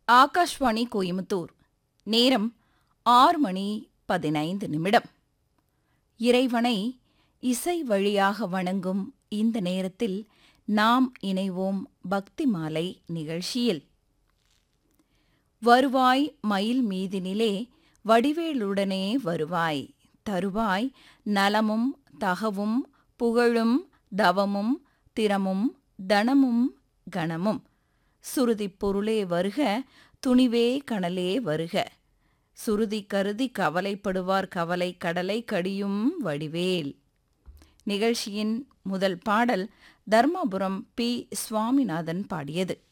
ஆகாஷ்வாணி கோயமுத்தூர் நேரம் ஆறு மணி பதினைந்து நிமிடம் இறைவனை இசை வழியாக வணங்கும் இந்த நேரத்தில் நாம் இணைவோம் பக்தி மாலை நிகழ்ச்சியில் வருவாய் மயில் மீதினிலே வடிவேலுடனே வருவாய் தருவாய் நலமும் தகவும் புகழும் தவமும் திறமும் தனமும் கணமும் சுருதிப் பொருளே வருக துணிவே கனலே வருக சுருதி கருதி கவலைப்படுவார் கவலை கடலை கடியும் வடிவேல் நிகழ்ச்சியின் முதல் பாடல் தர்மபுரம் பி சுவாமிநாதன் பாடியது